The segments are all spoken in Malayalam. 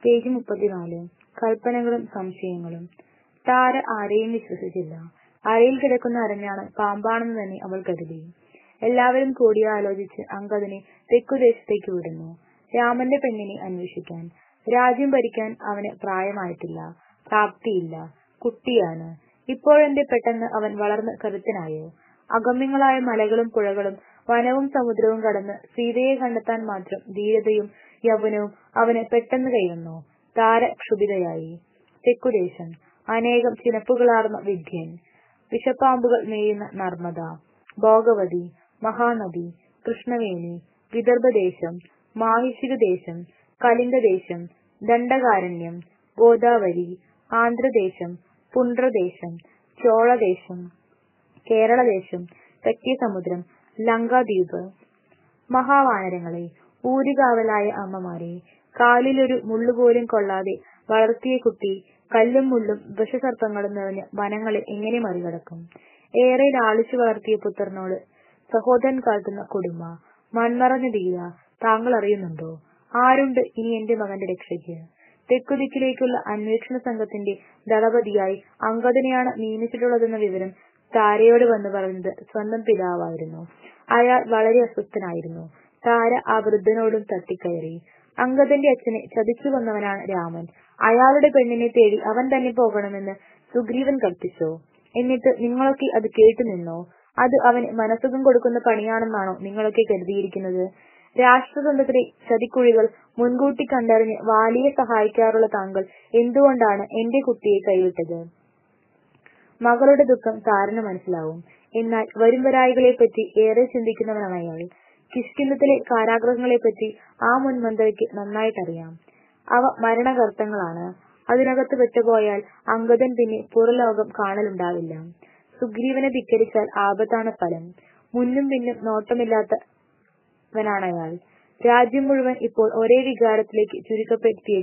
പേജ് മുപ്പത്തിനാല് കൽപ്പനകളും സംശയങ്ങളും താര ആരെയും വിശ്വസിച്ചില്ല അരയിൽ കിടക്കുന്ന അരഞ്ഞാണ് പാമ്പാണെന്ന് തന്നെ അവൾ കരുതി എല്ലാവരും കൂടിയാലോചിച്ച് അങ്കദനെ തെക്കുദേശത്തേക്ക് വിടുന്നു രാമന്റെ പെണ്ണിനെ അന്വേഷിക്കാൻ രാജ്യം ഭരിക്കാൻ അവന് പ്രായമായിട്ടില്ല പ്രാപ്തിയില്ല കുട്ടിയാണ് ഇപ്പോഴെന്തേ പെട്ടെന്ന് അവൻ വളർന്ന് കരുത്തനായോ അഗമ്യങ്ങളായ മലകളും പുഴകളും വനവും സമുദ്രവും കടന്ന് സീതയെ കണ്ടെത്താൻ മാത്രം ധീരതയും യൗവനവും അവന് പെട്ടെന്ന് കൈവന്നു താര ക്ഷുഭിതയായി തെക്കുദേശം അനേകം ചിനപ്പുകളാർന്ന വിദ്യൻ വിഷപ്പാമ്പുകൾ മേയുന്ന നർമ്മദ ഭോഗവതി മഹാനദി കൃഷ്ണവേണി വിദർഭദേശം മാഹിഷികദേശം കലിംഗദേശം ദണ്ഡകാരണ്യം ഗോദാവരി ആന്ധ്രദേശം പുണ്ട്രദേശം ചോളദേശം കേരളദേശം തെക്കേ സമുദ്രം ലങ്കാദ്വീപ് മഹാവാനരങ്ങളെ ഊരുകാവലായ അമ്മമാരെ കാലിലൊരു മുള്ളുപോലും കൊള്ളാതെ വളർത്തിയ കുട്ടി കല്ലും മുള്ളും വിഷസർപ്പങ്ങളും നിറഞ്ഞ വനങ്ങളെ എങ്ങനെ മറികടക്കും ഏറെ ലാളിച്ചു വളർത്തിയ പുത്രനോട് സഹോദരൻ കാട്ടുന്ന കൊടുമ മൺമറഞ്ഞ ധീര താങ്കൾ അറിയുന്നുണ്ടോ ആരുണ്ട് ഇനി എന്റെ മകന്റെ രക്ഷയ്ക്ക് തെക്കുദിക്കിലേക്കുള്ള അന്വേഷണ സംഘത്തിന്റെ ദളപതിയായി അങ്കദനെയാണ് നിയമിച്ചിട്ടുള്ളതെന്ന വിവരം താരയോട് വന്ന് പറഞ്ഞത് സ്വന്തം പിതാവായിരുന്നു അയാൾ വളരെ അസ്വസ്ഥനായിരുന്നു താര ആ വൃദ്ധനോടും തട്ടിക്കയറി അങ്കദന്റെ അച്ഛനെ ചതിച്ചു കൊന്നവനാണ് രാമൻ അയാളുടെ പെണ്ണിനെ തേടി അവൻ തന്നെ പോകണമെന്ന് സുഗ്രീവൻ കൽപ്പിച്ചോ എന്നിട്ട് നിങ്ങളൊക്കെ അത് കേട്ടു നിന്നോ അത് അവന് മനസ്സുഖം കൊടുക്കുന്ന പണിയാണെന്നാണോ നിങ്ങളൊക്കെ കരുതിയിരിക്കുന്നത് രാഷ്ട്രതന്ത്രത്തിലെ ചതിക്കുഴികൾ മുൻകൂട്ടി കണ്ടറിഞ്ഞ് വാലിയെ സഹായിക്കാറുള്ള താങ്കൾ എന്തുകൊണ്ടാണ് എന്റെ കുട്ടിയെ കൈവിട്ടത് മകളുടെ ദുഃഖം താരന് മനസ്സിലാവും എന്നാൽ വരുംവരായികളെപ്പറ്റി ഏറെ ചിന്തിക്കുന്നവനാണ് അയാൾ കിഷ്കിന്ധത്തിലെ കാരാഗ്രഹങ്ങളെപ്പറ്റി ആ മുൻമന്ത്രിക്ക് നന്നായിട്ടറിയാം അവ മരണകർത്തങ്ങളാണ് അതിനകത്ത് പെട്ടുപോയാൽ അങ്കദൻ പിന്നെ പുറലോകം കാണലുണ്ടാവില്ല സുഗ്രീവനെ ധിക്കരിച്ചാൽ ആപത്താണ് ഫലം മുന്നും പിന്നും നോട്ടമില്ലാത്തവനാണയാൾ രാജ്യം മുഴുവൻ ഇപ്പോൾ ഒരേ വികാരത്തിലേക്ക് ചുരുക്കപ്പെടുത്തിയ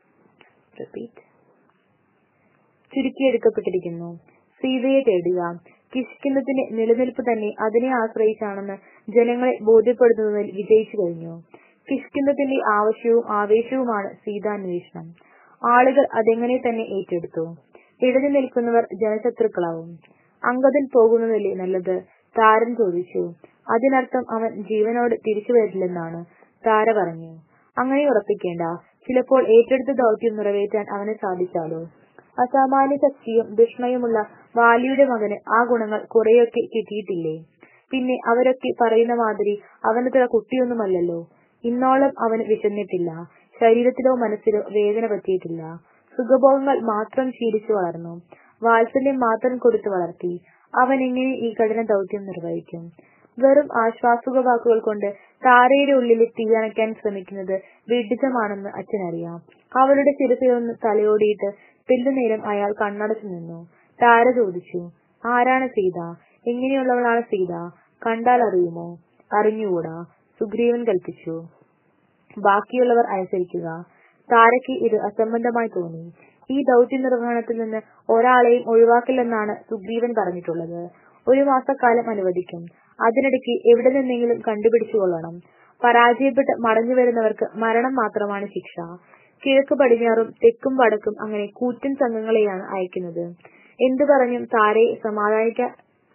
ചുരുക്കിയെടുക്കപ്പെട്ടിരിക്കുന്നു സീതയെ തേടുക കിഷ്കിന്ധത്തിന്റെ നിലനിൽപ്പ് തന്നെ അതിനെ ആശ്രയിച്ചാണെന്ന് ജനങ്ങളെ ബോധ്യപ്പെടുത്തുന്നതിൽ വിജയിച്ചു കഴിഞ്ഞു കിഷ്കിന്ധത്തിന്റെ ആവശ്യവും ആവേശവുമാണ് സീതാന്വേഷണം ആളുകൾ അതെങ്ങനെ തന്നെ ഏറ്റെടുത്തു ഇടഞ്ഞു നിൽക്കുന്നവർ ജനശത്രുക്കളാവും അങ്കദൻ പോകുന്നതല്ലേ നല്ലത് താരൻ ചോദിച്ചു അതിനർത്ഥം അവൻ ജീവനോട് തിരിച്ചു വരില്ലെന്നാണ് താര പറഞ്ഞു അങ്ങനെ ഉറപ്പിക്കേണ്ട ചിലപ്പോൾ ഏറ്റെടുത്ത ദൗത്യം നിറവേറ്റാൻ അവന് സാധിച്ചാലോ അസാമാന്യ ശക്തിയും വിസ്മയമുള്ള വാലിയുടെ മകന് ആ ഗുണങ്ങൾ കുറെയൊക്കെ കിട്ടിയിട്ടില്ലേ പിന്നെ അവരൊക്കെ പറയുന്ന മാതിരി അവനത്ര കുട്ടിയൊന്നുമല്ലല്ലോ ഇന്നോളം അവന് വിശന്നിട്ടില്ല ശരീരത്തിലോ മനസ്സിലോ വേദന പറ്റിയിട്ടില്ല സുഖഭോഗങ്ങൾ മാത്രം ശീലിച്ചു വളർന്നു വാത്സല്യം മാത്രം കൊടുത്തു വളർത്തി അവൻ എങ്ങനെ ഈ കഠിന ദൗത്യം നിർവഹിക്കും വെറും ആശ്വാസുക വാക്കുകൾ കൊണ്ട് താരയുടെ ഉള്ളിൽ തീയണയ്ക്കാൻ ശ്രമിക്കുന്നത് വിഡിതമാണെന്ന് അച്ഛനറിയാം അവളുടെ ശിരസിലൊന്ന് തലയോടിയിട്ട് തെല്ലുനേരം അയാൾ കണ്ണടച്ചു നിന്നു താര ചോദിച്ചു ആരാണ് സീത എങ്ങനെയുള്ളവളാണ് സീത കണ്ടാൽ അറിയുമോ അറിഞ്ഞുകൂടാ സുഗ്രീവൻ കൽപ്പിച്ചു ബാക്കിയുള്ളവർ അനുസരിക്കുക താരയ്ക്ക് ഇത് അസംബന്ധമായി തോന്നി ഈ ദൗത്യ നിർവഹണത്തിൽ നിന്ന് ഒരാളെയും ഒഴിവാക്കില്ലെന്നാണ് സുഗ്രീവൻ പറഞ്ഞിട്ടുള്ളത് ഒരു മാസക്കാലം അനുവദിക്കും അതിനിടയ്ക്ക് എവിടെ നിന്നെങ്കിലും കണ്ടുപിടിച്ചു കൊള്ളണം പരാജയപ്പെട്ട് മടങ്ങി വരുന്നവർക്ക് മരണം മാത്രമാണ് ശിക്ഷ കിഴക്ക് പടിഞ്ഞാറും തെക്കും വടക്കും അങ്ങനെ കൂറ്റൻ സംഘങ്ങളെയാണ് അയക്കുന്നത് എന്തു പറഞ്ഞും താരയെ സമാധാനിക്കാൻ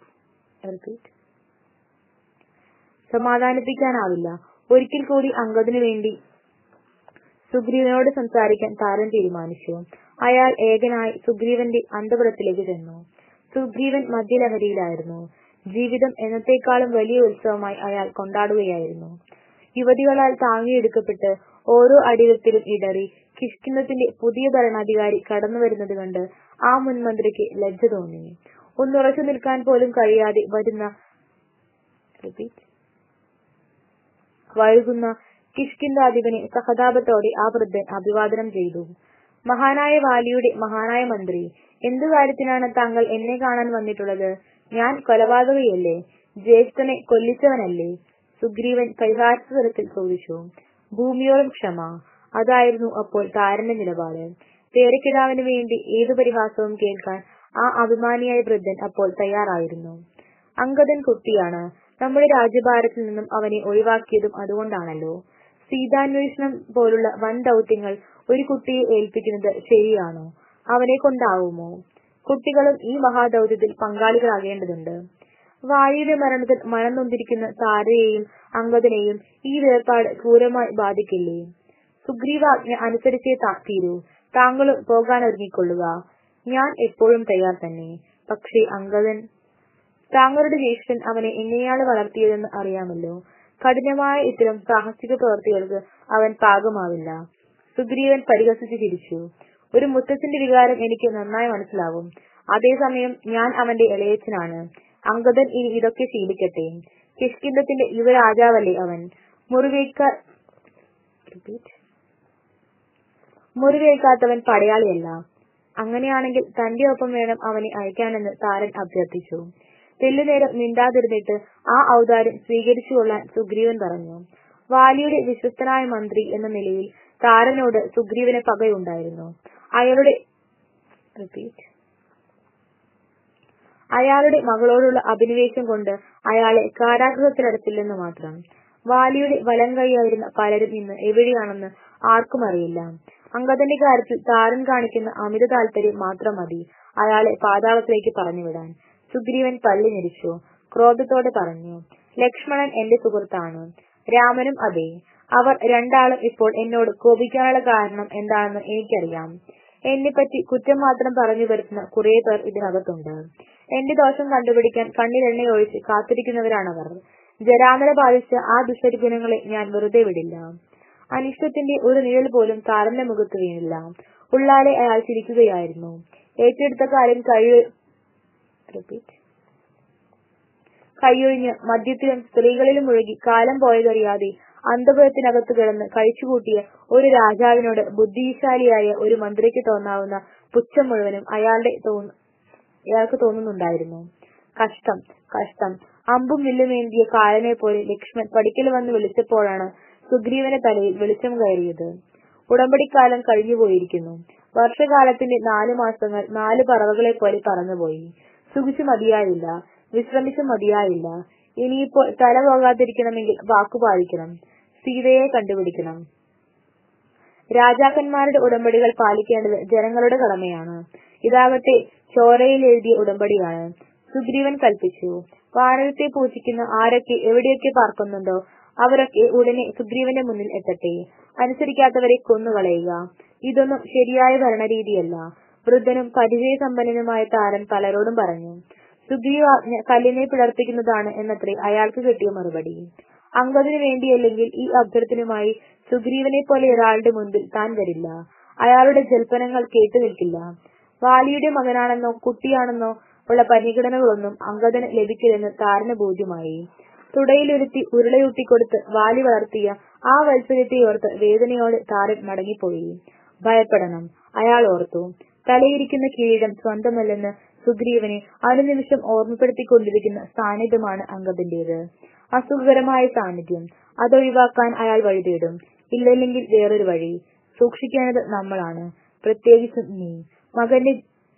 സമാധാനിപ്പിക്കാനാവില്ല ഒരിക്കൽ കൂടി അങ്കദിനു വേണ്ടി സുഗ്രീവനോട് സംസാരിക്കാൻ താരൻ തീരുമാനിച്ചു അയാൾ ഏകനായി സുഗ്രീവന്റെ അന്തപുരത്തിലേക്ക് ചെന്നു സുഗ്രീവൻ മദ്യലഹരിയിലായിരുന്നു ജീവിതം എന്നത്തേക്കാളും വലിയ ഉത്സവമായി അയാൾ കൊണ്ടാടുകയായിരുന്നു യുവതികളാൽ താങ്ങിയെടുക്കപ്പെട്ട് ഓരോ അടിവെപ്പിലും ഇടറി കിഷ്കിന്ധത്തിന്റെ പുതിയ ഭരണാധികാരി കടന്നു വരുന്നത് കണ്ട് ആ മുൻമന്ത്രിക്ക് ലജ്ജ തോന്നി ഒന്നുറച്ചു നിൽക്കാൻ പോലും കഴിയാതെ വരുന്ന വഴുകുന്ന കിഷ്കിന്ധാധിപനെ സഹതാപത്തോടെ ആ വൃദ്ധൻ അഭിവാദനം ചെയ്തു മഹാനായ വാലിയുടെ മഹാനായ മന്ത്രി എന്തു കാര്യത്തിനാണ് താങ്കൾ എന്നെ കാണാൻ വന്നിട്ടുള്ളത് ഞാൻ കൊലപാതകയല്ലേ ജ്യേഷ്ഠനെ കൊല്ലിച്ചവനല്ലേ സുഗ്രീവൻ പരിഹാസതലത്തിൽ ചോദിച്ചു ഭൂമിയോളം ക്ഷമ അതായിരുന്നു അപ്പോൾ താരന്റെ നിലപാട് പേരക്കിടാവിന് വേണ്ടി ഏതു പരിഹാസവും കേൾക്കാൻ ആ അഭിമാനിയായ വൃദ്ധൻ അപ്പോൾ തയ്യാറായിരുന്നു അങ്കദൻ കുട്ടിയാണ് നമ്മുടെ രാജ്യഭാരത്തിൽ നിന്നും അവനെ ഒഴിവാക്കിയതും അതുകൊണ്ടാണല്ലോ സീതാന്വേഷണം പോലുള്ള വൻ ദൗത്യങ്ങൾ ഒരു കുട്ടിയെ ഏൽപ്പിക്കുന്നത് ശരിയാണോ അവനെ കൊണ്ടാവുമോ കുട്ടികളും ഈ മഹാദൗത്യത്തിൽ പങ്കാളികളാകേണ്ടതുണ്ട് വാലിയുടെ മരണത്തിൽ മനം നൊന്തിരിക്കുന്ന താരയെയും അംഗദനെയും ഈ വേർപാട് ക്രൂരമായി ബാധിക്കില്ലേ സുഗ്രീവാജ്ഞ അനുസരിച്ചേ തീരൂ താങ്കളും പോകാൻ ഒരുങ്ങിക്കൊള്ളുക ഞാൻ എപ്പോഴും തയ്യാർ തന്നെ പക്ഷേ അംഗദൻ താങ്കളുടെ ജ്യേഷ്ഠൻ അവനെ എങ്ങനെയാണ് വളർത്തിയതെന്ന് അറിയാമല്ലോ കഠിനമായ ഇത്തരം സാഹസിക പ്രവൃത്തികൾക്ക് അവൻ പാകമാവില്ല സുഗ്രീവൻ പരിഹസിച്ചു ചിരിച്ചു ഒരു മുത്തച്ഛന്റെ വികാരം എനിക്ക് നന്നായി മനസ്സിലാവും അതേസമയം ഞാൻ അവന്റെ ഇളയച്ചനാണ് അംഗദൻ ഇനി ഇതൊക്കെ ശീലിക്കട്ടെ കിഷ്കിന്ധത്തിന്റെ യുവരാജാവല്ലേ അവൻ മുറിവേക്ക മുറിവേൽക്കാത്തവൻ പടയാളിയല്ല അങ്ങനെയാണെങ്കിൽ തന്റെ ഒപ്പം വേണം അവനെ അയക്കാനെന്ന് താരൻ അഭ്യർത്ഥിച്ചു തെല്ലുനേരം മിണ്ടാതിരുന്നിട്ട് ആ ഔദാര്യം സ്വീകരിച്ചുകൊള്ളാൻ സുഗ്രീവൻ പറഞ്ഞു വാലിയുടെ വിശ്വസ്തനായ മന്ത്രി എന്ന നിലയിൽ താരനോട് സുഗ്രീവന് പകയുണ്ടായിരുന്നു അയാളുടെ റിപ്പീറ്റ് അയാളുടെ മകളോടുള്ള അഭിനിവേശം കൊണ്ട് അയാളെ കാരാഗൃഹത്തിലടച്ചില്ലെന്ന് മാത്രം വാലിയുടെ വലം കൈയായിരുന്ന പലരും ഇന്ന് എവിടെയാണെന്ന് ആർക്കും അറിയില്ല അംഗദന്റെ കാര്യത്തിൽ താരൻ കാണിക്കുന്ന അമിത താല്പര്യം മാത്രം മതി അയാളെ പാതാളത്തിലേക്ക് പറഞ്ഞുവിടാൻ സുഗ്രീവൻ പല്ലു ഞെരിച്ചു ക്രോധത്തോടെ പറഞ്ഞു ലക്ഷ്മണൻ എന്റെ സുഹൃത്താണ് രാമനും അതെ അവർ രണ്ടാളും ഇപ്പോൾ എന്നോട് കോപിക്കാനുള്ള കാരണം എന്താണെന്ന് എനിക്കറിയാം എന്നെപ്പറ്റി കുറ്റം മാത്രം പറഞ്ഞു വരുത്തുന്ന കുറെ പേർ ഇതിനകത്തുണ്ട് എന്റെ ദോഷം കണ്ടുപിടിക്കാൻ കണ്ണിലെണ്ണയൊഴിച്ച് കാത്തിരിക്കുന്നവരാണവർ ജരാമര ബാധിച്ച ആ ദുഷ്പരിഗുണങ്ങളെ ഞാൻ വെറുതെ വിടില്ല അനിഷ്ടത്തിന്റെ ഒരു നിഴൽ പോലും താരന്റെ മുഖത്ത് വീണില്ല ഉള്ളാലെ അയാൾ ചിരിക്കുകയായിരുന്നു ഏറ്റെടുത്ത കാര്യം കഴി കൈയൊഴിഞ്ഞ് മദ്യത്തിലും സ്ത്രീകളിലും മുഴുകി കാലം പോയതറിയാതെ അന്തപുരത്തിനകത്ത് കിടന്ന് കഴിച്ചുകൂട്ടിയ ഒരു രാജാവിനോട് ബുദ്ധിശാലിയായ ഒരു മന്ത്രിക്ക് തോന്നാവുന്ന പുച്ഛം മുഴുവനും അയാളുടെ അയാൾക്ക് തോന്നുന്നുണ്ടായിരുന്നു കഷ്ടം കഷ്ടം അമ്പും വില്ലുമേന്തിയ കാലനെ പോലെ ലക്ഷ്മൺ പടിക്കൽ വന്ന് വിളിച്ചപ്പോഴാണ് സുഗ്രീവന്റെ തലയിൽ വെളിച്ചം കയറിയത് ഉടമ്പടിക്കാലം കഴിഞ്ഞുപോയിരിക്കുന്നു വർഷകാലത്തിന്റെ നാലു മാസങ്ങൾ നാല് പറവകളെ പോലെ പറന്നുപോയി സുഖിച്ചു മതിയായില്ല വിശ്രമിച്ചു മതിയായില്ല ഇനിയിപ്പോൾ തല പോകാതിരിക്കണമെങ്കിൽ വാക്കു പാലിക്കണം സീതയെ കണ്ടുപിടിക്കണം രാജാക്കന്മാരുടെ ഉടമ്പടികൾ പാലിക്കേണ്ടത് ജനങ്ങളുടെ കടമയാണ് ഇതാകട്ടെ ചോരയിൽ എഴുതിയ ഉടമ്പടിയാണ് സുഗ്രീവൻ കൽപ്പിച്ചു വാനരത്തെ പൂജിക്കുന്ന ആരൊക്കെ എവിടെയൊക്കെ പാർക്കുന്നുണ്ടോ അവരൊക്കെ ഉടനെ സുഗ്രീവന്റെ മുന്നിൽ എത്തട്ടെ അനുസരിക്കാത്തവരെ കൊന്നുകളയുക ഇതൊന്നും ശരിയായ ഭരണരീതിയല്ല വൃദ്ധനും പരിചയസമ്പന്നനുമായ താരൻ പലരോടും പറഞ്ഞു സുഗ്രീവാജ്ഞ കല്ലിനെ പിളർപ്പിക്കുന്നതാണ് എന്നത്രേ അയാൾക്ക് കിട്ടിയ മറുപടി അംഗതിനു വേണ്ടിയല്ലെങ്കിൽ ഈ അഭ്യർത്ഥനയുമായി സുഗ്രീവനെ പോലെ ഒരാളുടെ മുൻപിൽ താൻ വരില്ല അയാളുടെ ജൽപ്പനങ്ങൾ കേട്ടു നിൽക്കില്ല വാലിയുടെ മകനാണെന്നോ കുട്ടിയാണെന്നോ ഉള്ള പരിഗണനകളൊന്നും അംഗദന് ലഭിക്കില്ലെന്ന് താരന് ബോധ്യമായി തുടയിലൊരുത്തി ഉരുളയൂട്ടിക്കൊടുത്ത് വാലി വളർത്തിയ ആ വത്സരത്തെ ഓർത്ത് വേദനയോടെ താരൻ മടങ്ങിപ്പോയി ഭയപ്പെടണം അയാൾ ഓർത്തു തലയിരിക്കുന്ന കിരീടം സ്വന്തമല്ലെന്ന് സുഗ്രീവനെ അനുനിമിഷം ഓർമ്മപ്പെടുത്തിക്കൊണ്ടിരിക്കുന്ന സാന്നിധ്യമാണ് അംഗദിന്റേത് അസുഖകരമായ സാന്നിധ്യം അതൊഴിവാക്കാൻ അയാൾ വഴിതേടും ഇല്ലെങ്കിൽ വേറൊരു വഴി സൂക്ഷിക്കേണ്ടത് നമ്മളാണ് പ്രത്യേകിച്ചും നീ മകന്റെ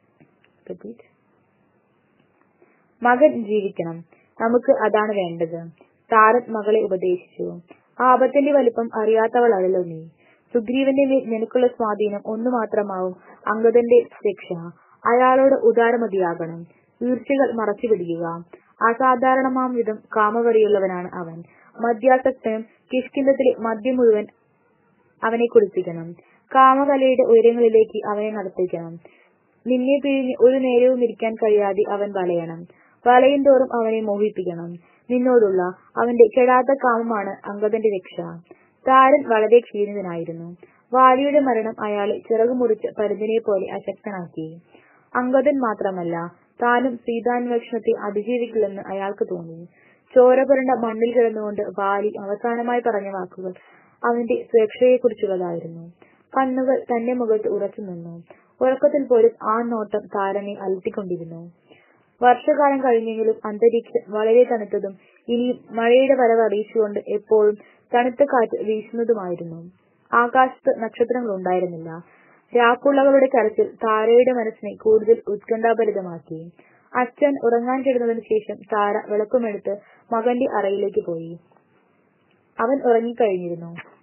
മകൻ ജീവിക്കണം നമുക്ക് അതാണ് വേണ്ടത് താരൻ മകളെ ഉപദേശിച്ചു ആപത്തിന്റെ വലിപ്പം അറിയാത്തവളല്ലോ നീ സുഗ്രീവന്റെ മേൽ നിനക്കുള്ള സ്വാധീനം ഒന്നു മാത്രമാവും അംഗദന്റെ രക്ഷ അയാളോട് ഉദാരമതിയാകണം ഈർച്ചകൾ മറച്ചു പിടിക്കുക അസാധാരണമാം വിധം കാമവരിയുള്ളവനാണ് അവൻ മദ്യാസക്തനും കിഷ്കിന്ധത്തിലെ മദ്യം മുഴുവൻ അവനെ കുടിപ്പിക്കണം കാമകലയുടെ ഉയരങ്ങളിലേക്ക് അവനെ നടത്തിക്കണം നിന്നെ പിരിഞ്ഞ് ഒരു നേരവും ഇരിക്കാൻ കഴിയാതെ അവൻ വലയണം വലയും തോറും അവനെ മോഹിപ്പിക്കണം നിന്നോടുള്ള അവന്റെ കെടാത്ത കാമമാണ് അംഗദന്റെ രക്ഷ താരൻ വളരെ ക്ഷീണിതനായിരുന്നു വാലിയുടെ മരണം അയാളെ ചിറകു മുറിച്ച് പരുന്തിനെ പോലെ അശക്തനാക്കി അംഗദൻ മാത്രമല്ല താനും സീതാന്വേഷണത്തെ അതിജീവിക്കില്ലെന്ന് അയാൾക്ക് തോന്നി ചോര പുരണ്ട മണ്ണിൽ കിടന്നുകൊണ്ട് വാലി അവസാനമായി പറഞ്ഞ വാക്കുകൾ അവന്റെ സുരക്ഷയെക്കുറിച്ചുള്ളതായിരുന്നു കണ്ണുകൾ തന്റെ മുഖത്ത് ഉറച്ചു നിന്നു ഉറക്കത്തിൽ പോലും ആ നോട്ടം താരനെ അലട്ടിക്കൊണ്ടിരുന്നു വർഷകാലം കഴിഞ്ഞെങ്കിലും അന്തരീക്ഷം വളരെ തണുത്തതും ഇനിയും മഴയുടെ വരവ് അറിയിച്ചുകൊണ്ട് എപ്പോഴും തണുത്ത കാറ്റ് വീശുന്നതുമായിരുന്നു ആകാശത്ത് നക്ഷത്രങ്ങൾ ഉണ്ടായിരുന്നില്ല രാക്കുള്ളകളുടെ കരച്ചിൽ താരയുടെ മനസ്സിനെ കൂടുതൽ ഉത്കണ്ഠാഭരിതമാക്കി അച്ഛൻ ഉറങ്ങാൻ കിടന്നതിനു ശേഷം താര വിളക്കുമെടുത്ത് മകന്റെ അറയിലേക്ക് പോയി അവൻ ഉറങ്ങിക്കഴിഞ്ഞിരുന്നു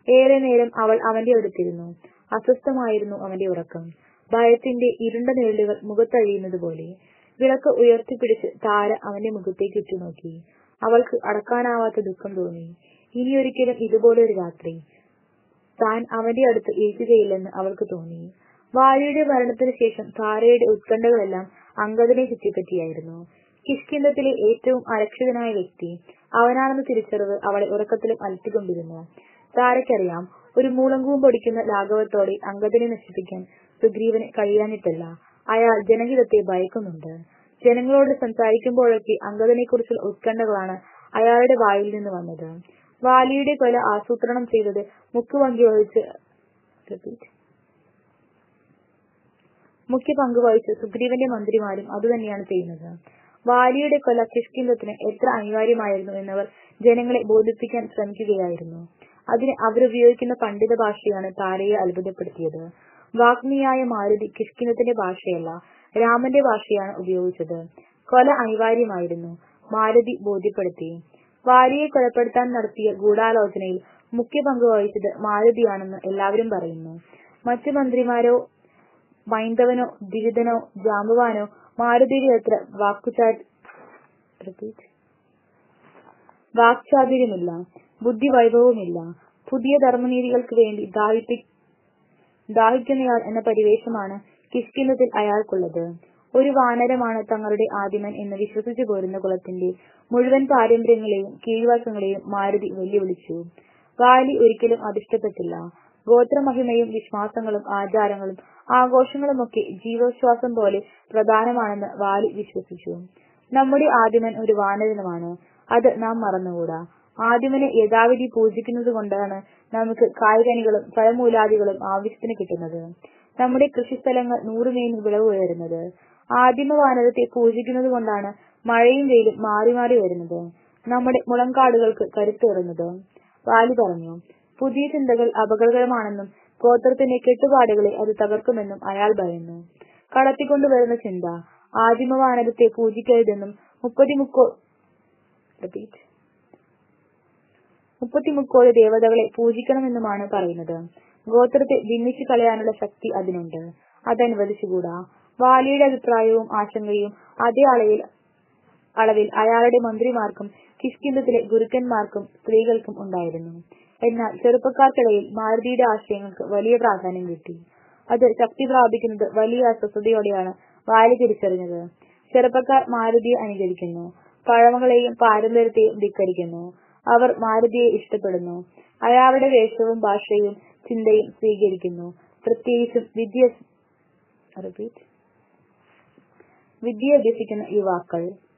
ഏറെ നേരം അവൾ അവന്റെ അടുത്തിരുന്നു അസ്വസ്ഥമായിരുന്നു അവന്റെ ഉറക്കം ഭയത്തിന്റെ ഇരുണ്ട നിഴലുകൾ മുഖത്തഴിയുന്നത് പോലെ വിളക്ക് ഉയർത്തിപ്പിടിച്ച് താര അവന്റെ മുഖത്തേക്ക് ഉറ്റുനോക്കി അവൾക്ക് അടക്കാനാവാത്ത ദുഃഖം തോന്നി ഇനിയൊരിക്കലും ഇതുപോലൊരു രാത്രി താൻ അവന്റെ അടുത്ത് ഇരിക്കുകയില്ലെന്ന് അവൾക്ക് തോന്നി വാലിയുടെ മരണത്തിനു ശേഷം താരയുടെ ഉത്കണ്ഠകളെല്ലാം അങ്കദനെ ചുറ്റിപ്പറ്റിയായിരുന്നു കിഷ്കിന്ധത്തിലെ ഏറ്റവും അരക്ഷിതനായ വ്യക്തി അവനാണെന്ന തിരിച്ചറിവ് അവളെ ഉറക്കത്തിലും അലട്ടിക്കൊണ്ടിരുന്നു താരയ്ക്കറിയാം ഒരു മൂളങ്കൂം പൊടിക്കുന്ന ലാഘവത്തോടെ അങ്കദനെ നശിപ്പിക്കാൻ സുഗ്രീവന് കഴിയാഞ്ഞിട്ടല്ല അയാൾ ജനഹിതത്തെ ഭയക്കുന്നുണ്ട് ജനങ്ങളോട് സംസാരിക്കുമ്പോഴൊക്കെ അങ്കദനെക്കുറിച്ചുള്ള ഉത്കണ്ഠകളാണ് അയാളുടെ വായിൽ നിന്ന് വന്നത് വാലിയുടെ കൊല ആസൂത്രണം ചെയ്തത് മുഖ്യപങ്ക് വഹിച്ച് മുഖ്യ പങ്ക് വഹിച്ച് സുഗ്രീവന്റെ മന്ത്രിമാരും അതുതന്നെയാണ് ചെയ്യുന്നത് വാലിയുടെ കൊല കിഷ്കിന്ധത്തിന് എത്ര അനിവാര്യമായിരുന്നു എന്നവർ ജനങ്ങളെ ബോധിപ്പിക്കാൻ ശ്രമിക്കുകയായിരുന്നു അതിന് അവരുപയോഗിക്കുന്ന പണ്ഡിത ഭാഷയാണ് താരയെ അത്ഭുതപ്പെടുത്തിയത് വാഗ്മിയായ മാരുതി കിഷ്കിന്ധത്തിന്റെ ഭാഷയല്ല രാമന്റെ ഭാഷയാണ് ഉപയോഗിച്ചത് കൊല അനിവാര്യമായിരുന്നു മാരുതി ബോധ്യപ്പെടുത്തി വാലിയെ കൊലപ്പെടുത്താൻ നടത്തിയ ഗൂഢാലോചനയിൽ മുഖ്യ പങ്ക് വഹിച്ചത് മാരുതിയാണെന്ന് എല്ലാവരും പറയുന്നു മറ്റു മന്ത്രിമാരോ മൈന്ദവനോ ദിവിതനോ ജാമ്പവാനോ മാരുതിയുടെ അത്ര വാക്കുചാ വാക്ചാതുര്യമില്ല ബുദ്ധിവൈഭവമില്ല പുതിയ ധർമ്മനീതികൾക്ക് വേണ്ടി ദാഹിപ്പി ദാഹിക്കുന്നയാൾ എന്ന പരിവേഷമാണ് കിഷ്കിന്ധത്തിൽ അയാൾക്കുള്ളത് ഒരു വാനരമാണ് തങ്ങളുടെ ആദിമൻ എന്ന് വിശ്വസിച്ചു പോരുന്ന കുലത്തിന്റെ മുഴുവൻ പാരമ്പര്യങ്ങളെയും കീഴ്വാസങ്ങളെയും മാരുതി വെല്ലുവിളിച്ചു വാലി ഒരിക്കലും അതിഷ്ടപ്പെട്ടില്ല ഗോത്രമഹിമയും വിശ്വാസങ്ങളും ആചാരങ്ങളും ആഘോഷങ്ങളുമൊക്കെ ജീവശ്വാസം പോലെ പ്രധാനമാണെന്ന് വാലി വിശ്വസിച്ചു നമ്മുടെ ആദിമൻ ഒരു വാനരനുമാണ് അത് നാം മറന്നുകൂടാ ആദിമനെ യഥാവിധി പൂജിക്കുന്നത് കൊണ്ടാണ് നമുക്ക് കായ്കനികളും ഫലമൂലാദികളും ആവശ്യത്തിന് കിട്ടുന്നത് നമ്മുടെ കൃഷിസ്ഥലങ്ങൾ നൂറുമേനി വിളവ് ഉയരുന്നത് ആദിമ വാനരത്തെ പൂജിക്കുന്നത് കൊണ്ടാണ് മഴയും വെയിലും മാറി മാറി വരുന്നത് നമ്മുടെ മുളങ്കാടുകൾക്ക് കരുത്തേറുന്നത് വാലി പറഞ്ഞു പുതിയ ചിന്തകൾ അപകടകരമാണെന്നും ഗോത്രത്തിന്റെ കെട്ടുപാടുകളെ അത് തകർക്കുമെന്നും അയാൾ ഭയന്നു കടത്തിക്കൊണ്ടുവരുന്ന ചിന്ത ആദിമ വാനരത്തെ പൂജിക്കരുതെന്നും മുപ്പത്തിമുക്കോ റിപ്പീറ്റ് മുപ്പത്തിമുക്കോടി ദേവതകളെ പൂജിക്കണമെന്നുമാണ് പറയുന്നത് ഗോത്രത്തെ ഭിന്നിച്ചു കളയാനുള്ള ശക്തി അതിനുണ്ട് അതനുവദിച്ചുകൂടാ വാലിയുടെ അഭിപ്രായവും ആശങ്കയും അതേ അളവിൽ അളവിൽ അയാളുടെ മന്ത്രിമാർക്കും കിഷ്കിന്ധത്തിലെ ഗുരുക്കന്മാർക്കും സ്ത്രീകൾക്കും ഉണ്ടായിരുന്നു എന്നാൽ ചെറുപ്പക്കാർക്കിടയിൽ മാരുതിയുടെ ആശയങ്ങൾക്ക് വലിയ പ്രാധാന്യം കിട്ടി അത് ശക്തി പ്രാപിക്കുന്നത് വലിയ അസ്വസ്ഥതയോടെയാണ് വാലി തിരിച്ചറിഞ്ഞത് ചെറുപ്പക്കാർ മാരുതിയെ അനുകരിക്കുന്നു പഴമകളെയും പാരമ്പര്യത്തെയും ധിക്കരിക്കുന്നു അവർ മാരുതിയെ ഇഷ്ടപ്പെടുന്നു അയാളുടെ വേഷവും ഭാഷയും ചിന്തയും സ്വീകരിക്കുന്നു പ്രത്യേകിച്ചും വിദ്യ റിപ്പീറ്റ് വിദ്യ അഭ്യസിക്കുന്ന യുവാക്കൾ